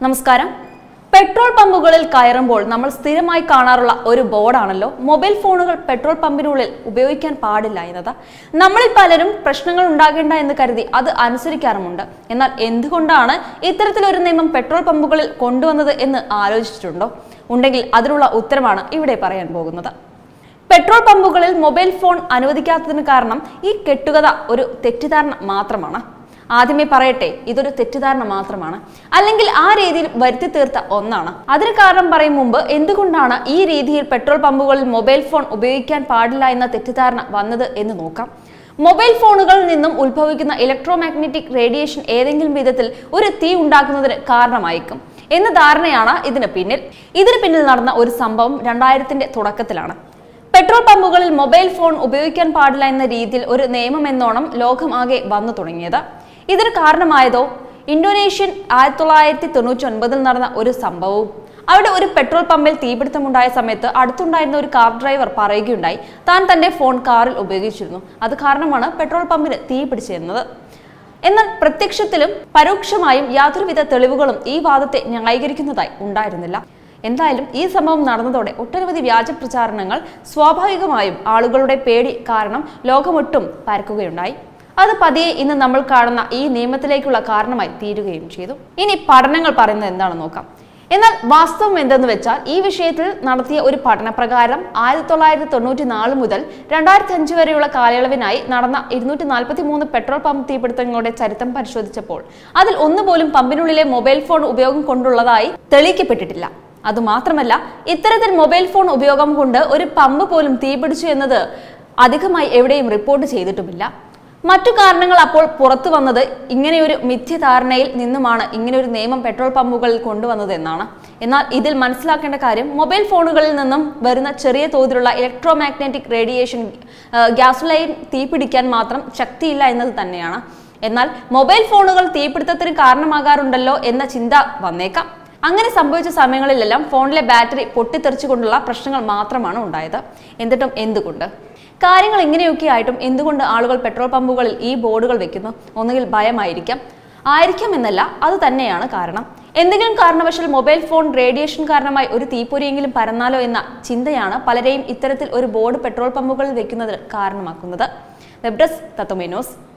നമസ്കാരം പെട്രോൾ പമ്പുകളിൽ കയറുമ്പോൾ നമ്മൾ സ്ഥിരമായി കാണാറുള്ള ഒരു ബോർഡാണല്ലോ മൊബൈൽ ഫോണുകൾ പെട്രോൾ പമ്പിനുള്ളിൽ ഉപയോഗിക്കാൻ പാടില്ല എന്നത് നമ്മളിൽ പലരും പ്രശ്നങ്ങൾ ഉണ്ടാകേണ്ട എന്ന് കരുതി അത് അനുസരിക്കാറുമുണ്ട് എന്നാൽ എന്തുകൊണ്ടാണ് ഇത്തരത്തിലൊരു നിയമം പെട്രോൾ പമ്പുകളിൽ കൊണ്ടുവന്നത് എന്ന് ആലോചിച്ചിട്ടുണ്ടോ ഉണ്ടെങ്കിൽ അതിനുള്ള ഉത്തരമാണ് ഇവിടെ പറയാൻ പോകുന്നത് പെട്രോൾ പമ്പുകളിൽ മൊബൈൽ ഫോൺ അനുവദിക്കാത്തതിന് കാരണം ഈ കെട്ടുകഥ ഒരു തെറ്റിദ്ധാരണ മാത്രമാണ് ആദ്യമേ പറയട്ടെ ഇതൊരു തെറ്റിദ്ധാരണ മാത്രമാണ് അല്ലെങ്കിൽ ആ രീതിയിൽ വരുത്തി തീർത്ത ഒന്നാണ് അതിന് കാരണം പറയും മുമ്പ് എന്തുകൊണ്ടാണ് ഈ രീതിയിൽ പെട്രോൾ പമ്പുകളിൽ മൊബൈൽ ഫോൺ ഉപയോഗിക്കാൻ പാടില്ല എന്ന തെറ്റിദ്ധാരണ വന്നത് എന്ന് നോക്കാം മൊബൈൽ ഫോണുകളിൽ നിന്നും ഉത്ഭവിക്കുന്ന ഇലക്ട്രോ മാഗ്നറ്റിക് റേഡിയേഷൻ ഏതെങ്കിലും വിധത്തിൽ ഒരു തീ ഉണ്ടാക്കുന്നതിന് കാരണമായേക്കും എന്ന ധാരണയാണ് ഇതിന് പിന്നിൽ ഇതിന് പിന്നിൽ നടന്ന ഒരു സംഭവം രണ്ടായിരത്തിന്റെ തുടക്കത്തിലാണ് പെട്രോൾ പമ്പുകളിൽ മൊബൈൽ ഫോൺ ഉപയോഗിക്കാൻ പാടില്ല എന്ന രീതിയിൽ ഒരു നിയമം എന്നോണം ലോകം ആകെ വന്നു തുടങ്ങിയത് ഇതിന് കാരണമായതോ ഇന്തോനേഷ്യൻ ആയിരത്തി തൊള്ളായിരത്തി തൊണ്ണൂറ്റി ഒൻപതിൽ നടന്ന ഒരു സംഭവവും അവിടെ ഒരു പെട്രോൾ പമ്പിൽ തീപിടുത്തമുണ്ടായ സമയത്ത് അടുത്തുണ്ടായിരുന്ന ഒരു കാർ ഡ്രൈവർ പറയുകയുണ്ടായി താൻ തന്റെ ഫോൺ കാറിൽ ഉപയോഗിച്ചിരുന്നു അത് കാരണമാണ് പെട്രോൾ പമ്പിന് തീ പിടിച്ചിരുന്നത് എന്നാൽ പ്രത്യക്ഷത്തിലും പരോക്ഷമായും യാതൊരുവിധ തെളിവുകളും ഈ വാദത്തെ ന്യായീകരിക്കുന്നതായി ഉണ്ടായിരുന്നില്ല എന്തായാലും ഈ സംഭവം നടന്നതോടെ ഒട്ടനവധി വ്യാജ പ്രചാരണങ്ങൾ സ്വാഭാവികമായും ആളുകളുടെ പേടി കാരണം ലോകമൊട്ടും പരക്കുകയുണ്ടായി അത് പതിയെ ഇന്ന് നമ്മൾ കാണുന്ന ഈ നിയമത്തിലേക്കുള്ള കാരണമായി തീരുകയും ചെയ്തു ഇനി പഠനങ്ങൾ പറയുന്നത് എന്താണെന്ന് നോക്കാം എന്നാൽ വാസ്തവം എന്തെന്ന് വെച്ചാൽ ഈ വിഷയത്തിൽ നടത്തിയ ഒരു പഠനപ്രകാരം ആയിരത്തി തൊള്ളായിരത്തി തൊണ്ണൂറ്റി നാല് മുതൽ രണ്ടായിരത്തി അഞ്ച് വരെയുള്ള കാലയളവിനായി നടന്ന ഇരുന്നൂറ്റി നാൽപ്പത്തി മൂന്ന് പെട്രോൾ പമ്പ് തീപിടുത്തങ്ങളുടെ ചരിത്രം പരിശോധിച്ചപ്പോൾ അതിൽ ഒന്നുപോലും പമ്പിനുള്ളിലെ മൊബൈൽ ഫോൺ ഉപയോഗം കൊണ്ടുള്ളതായി തെളിയിക്കപ്പെട്ടിട്ടില്ല അതുമാത്രമല്ല ഇത്തരത്തിൽ മൊബൈൽ ഫോൺ ഉപയോഗം കൊണ്ട് ഒരു പമ്പ് പോലും തീപിടിച്ചു എന്നത് അധികമായി എവിടെയും റിപ്പോർട്ട് ചെയ്തിട്ടുമില്ല മറ്റു കാരണങ്ങൾ അപ്പോൾ പുറത്തു വന്നത് ഇങ്ങനെയൊരു മിഥ്യധാരണയിൽ നിന്നുമാണ് ഇങ്ങനെയൊരു നിയമം പെട്രോൾ പമ്പുകളിൽ കൊണ്ടുവന്നത് എന്നാണ് എന്നാൽ ഇതിൽ മനസ്സിലാക്കേണ്ട കാര്യം മൊബൈൽ ഫോണുകളിൽ നിന്നും വരുന്ന ചെറിയ തോതിലുള്ള ഇലക്ട്രോ മാഗ്നറ്റിക് റേഡിയേഷൻ ഗ്യാസുലൈൻ തീപിടിക്കാൻ മാത്രം ശക്തിയില്ല എന്നത് തന്നെയാണ് എന്നാൽ മൊബൈൽ ഫോണുകൾ തീപിടുത്തത്തിന് കാരണമാകാറുണ്ടല്ലോ എന്ന ചിന്ത വന്നേക്കാം അങ്ങനെ സംഭവിച്ച സമയങ്ങളിലെല്ലാം ഫോണിലെ ബാറ്ററി പൊട്ടിത്തെറിച്ചുകൊണ്ടുള്ള പ്രശ്നങ്ങൾ മാത്രമാണ് ഉണ്ടായത് എന്നിട്ടും എന്തുകൊണ്ട് കാര്യങ്ങൾ ഇങ്ങനെയൊക്കെ ആയിട്ടും എന്തുകൊണ്ട് ആളുകൾ പെട്രോൾ പമ്പുകളിൽ ഈ ബോർഡുകൾ വെക്കുന്നു ഒന്നുകിൽ ഭയമായിരിക്കാം ആയിരിക്കാം എന്നല്ല അത് തന്നെയാണ് കാരണം എന്തെങ്കിലും കാരണവശാൽ മൊബൈൽ ഫോൺ റേഡിയേഷൻ കാരണമായി ഒരു തീപ്പൊരിയെങ്കിലും പരന്നാലോ എന്ന ചിന്തയാണ് പലരെയും ഇത്തരത്തിൽ ഒരു ബോർഡ് പെട്രോൾ പമ്പുകളിൽ വെക്കുന്നതിന് കാരണമാക്കുന്നത് വെബ് ഡെസ്ക് തത്വമേനോസ്